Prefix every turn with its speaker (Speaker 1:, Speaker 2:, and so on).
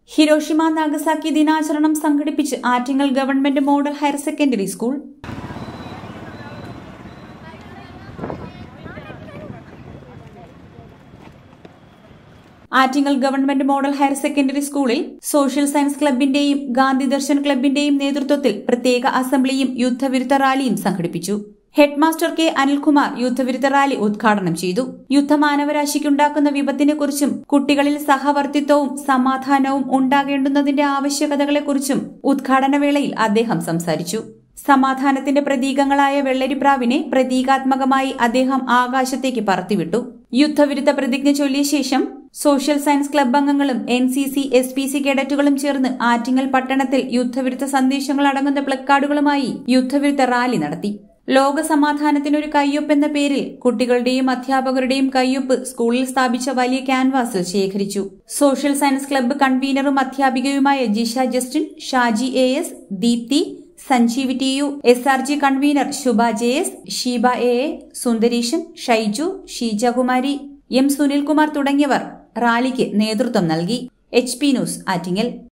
Speaker 1: Hiroshima Nagasaki ദിനാചരണം സംഘടിപ്പിച്ച് Attingal government model higher secondary school Attingal government model higher secondary സ്കൂളിൽ social science ക്ലബിന്റെയും ഗാന്ധി ദർശൻ ക്ലബിന്റെയും നേതൃത്വത്തിൽ പ്രത്യേക അസംബ്ലിയും യുദ്ധവിരുദ്ധ റാലിയും സംഘടിപ്പിച്ചു ഹെഡ്മാസ്റ്റർ കെ അനിൽകുമാർ യുദ്ധവിരുദ്ധ റാലി ഉദ്ഘാടനം ചെയ്തു യുദ്ധമാനവരാശിക്കുണ്ടാക്കുന്ന വിപത്തിനെക്കുറിച്ചും കുട്ടികളിൽ സഹവർത്തിത്വവും സമാധാനവും ഉണ്ടാകേണ്ടുന്നതിന്റെ ആവശ്യകതകളെക്കുറിച്ചും ഉദ്ഘാടന വേളയിൽ അദ്ദേഹം സംസാരിച്ചു സമാധാനത്തിന്റെ പ്രതീകങ്ങളായ വെള്ളരിപ്രാവിനെ പ്രതീകാത്മകമായി അദ്ദേഹം ആകാശത്തേക്ക് പറത്തിവിട്ടു യുദ്ധവിരുദ്ധ പ്രതിജ്ഞ ചൊല്ലിയ ശേഷം സോഷ്യൽ സയൻസ് ക്ലബ് അംഗങ്ങളും N C C S P C കേഡറ്റുകളും ചേർന്ന് ആറ്റിങ്ങൽ പട്ടണത്തിൽ യുദ്ധവിരുദ്ധ സന്ദേശങ്ങൾ അടങ്ങുന്ന പ്ലക്കാർഡുകളുമായി യുദ്ധവിരുദ്ധ റാലി നടത്തി ലോക സമാധാനത്തിനൊരു കയ്യൊപ്പ് എന്ന പേരിൽ കുട്ടികളുടെയും അധ്യാപകരുടെയും കയ്യൊപ്പ് സ്കൂളിൽ സ്ഥാപിച്ച വലിയ ക്യാൻവാസിൽ ശേഖരിച്ചു സോഷ്യൽ സയൻസ് ക്ലബ്ബ് കൺവീനറും അധ്യാപികയുമായ Jisha Justin Shaji A S Deepthi Sanjeev T U S R G convener Shubha J S Sheeba A A Sundareeshan Shaiju Sheejakumari M Sunilkumar തുടങ്ങിയവർ റാലിക്ക് നേതൃത്വം നൽകി എച്ച് പി ന്യൂസ് ആറ്റിങ്ങൽ